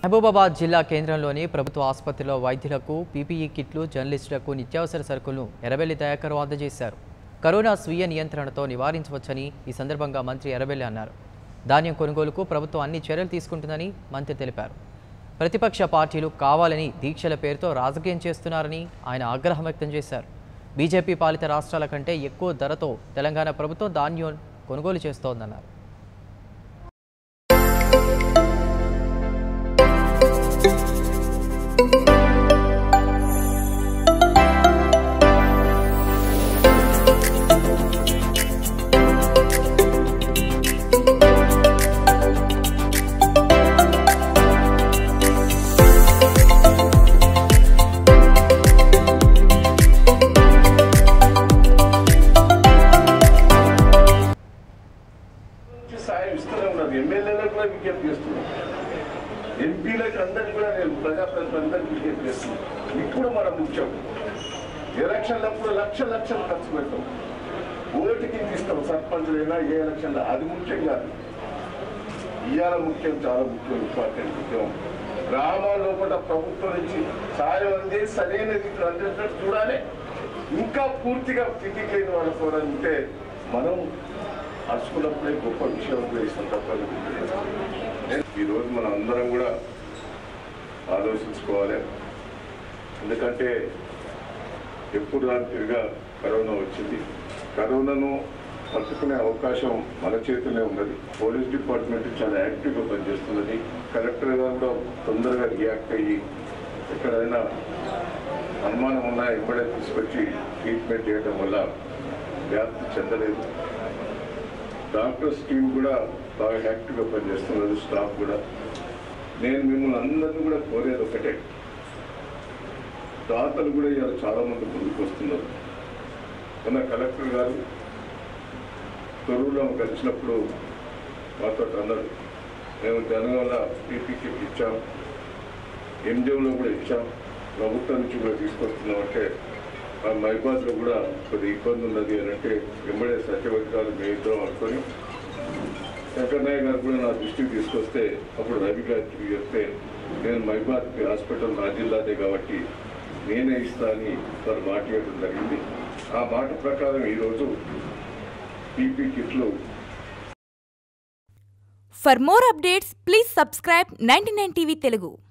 మహబూబాబాద్ జిల్లా కేంద్రంలోని ప్రభుత్వ ఆసుపత్రిలో వైద్యులకు పీపీఈ కిట్లు జర్నలిస్టులకు నిత్యావసర సరుకులను ఎర్రబెల్లి దయాకర్ అందజేశారు కరోనా స్వీయ నియంత్రణతో నివారించవచ్చని ఈ సందర్భంగా మంత్రి ఎర్రబెల్లి అన్నారు ధాన్యం కొనుగోలుకు ప్రభుత్వం అన్ని చర్యలు తీసుకుంటుందని మంత్రి తెలిపారు ప్రతిపక్ష పార్టీలు కావాలని దీక్షల పేరుతో రాజకీయం చేస్తున్నారని ఆయన ఆగ్రహం వ్యక్తం చేశారు బీజేపీ పాలిత రాష్ట్రాల కంటే ఎక్కువ ధరతో తెలంగాణ ప్రభుత్వం ధాన్యం కొనుగోలు చేస్తోందన్నారు నుంచి సాయం ఇస్తూనే ఉన్నారు ఎమ్మెల్యేలకు కూడా విజ్ఞప్తి చేస్తున్నాం ఎంపీలకు అందరికి కూడా నేను ప్రజాప్రతినిధులందరికీ విజ్ఞప్తి చేస్తున్నాను ఇప్పుడు మన ముఖ్యం ఎలక్షన్లప్పుడు లక్ష లక్షలు ఖర్చు పెడతాం ఓటుకి ఇస్తాం సర్పంచులైనా ఏ ఎలక్షన్లో అది ముఖ్యం కాదు ఇవాళ ముఖ్యం చాలా ముఖ్యం ఇంపార్టెంట్ ముఖ్యం గ్రామాల్లో కూడా ప్రభుత్వం నుంచి సాయం అంది సరైన రీతిలో అందేటట్టు చూడాలి ఇంకా పూర్తిగా స్థితికి లేని వాళ్ళ కూడా ఉంటే మనం అరుచుకున్నప్పుడే గొప్ప విషయం వేసిన తప్పదు ఈరోజు మనం అందరం కూడా ఆలోచించుకోవాలి ఎందుకంటే ఎప్పుడు దాని తిరిగా కరోనా వచ్చింది కరోనాను పట్టుకునే అవకాశం మన చేతిలో ఉన్నది పోలీస్ డిపార్ట్మెంట్ చాలా యాక్టివ్గా పనిచేస్తున్నది కలెక్టర్ గారు కూడా తొందరగా రియాక్ట్ అయ్యి ఎక్కడైనా అనుమానం ఉన్నా ఇప్పుడే తీసుకొచ్చి ట్రీట్మెంట్ చేయడం వల్ల వ్యాప్తి చెందలేదు డాక్టర్స్ టీం కూడా బాగా యాక్టివ్గా పనిచేస్తున్నారు స్టాఫ్ కూడా నేను మిమ్మల్ని అందరినీ కూడా కోరేది ఒకటే దాతలు కూడా ఇవాళ చాలా మంది ముందుకు వస్తున్నారు మొన్న కలెక్టర్ గారు తొరువులో కలిసినప్పుడు మాతో అన్నారు మేము జనవల్ల పీపీకి ఇచ్చాం ఎంజిఎంలో కూడా ఇచ్చాం ప్రభుత్వం నుంచి కూడా తీసుకొస్తున్నాం అంటే ఆ మైబాద్లో కూడా కొద్ది ఇబ్బంది ఉన్నది అని అంటే వెంబడే సత్యవతిరాలు మీ ఇద్దరం అనుకొని శంకర్నాయ్ గారు కూడా నా దృష్టికి తీసుకొస్తే అప్పుడు రవి గారికి చెప్తే నేను మైబాద్ హాస్పిటల్ నా జిల్లాదే కాబట్టి నేనే ఇస్తా అని వారు మాట ఇవ్వడం జరిగింది ఆ మాట ప్రకారం ఈరోజు పీపీ కిట్లు For more updates, please subscribe 99 TV Telugu.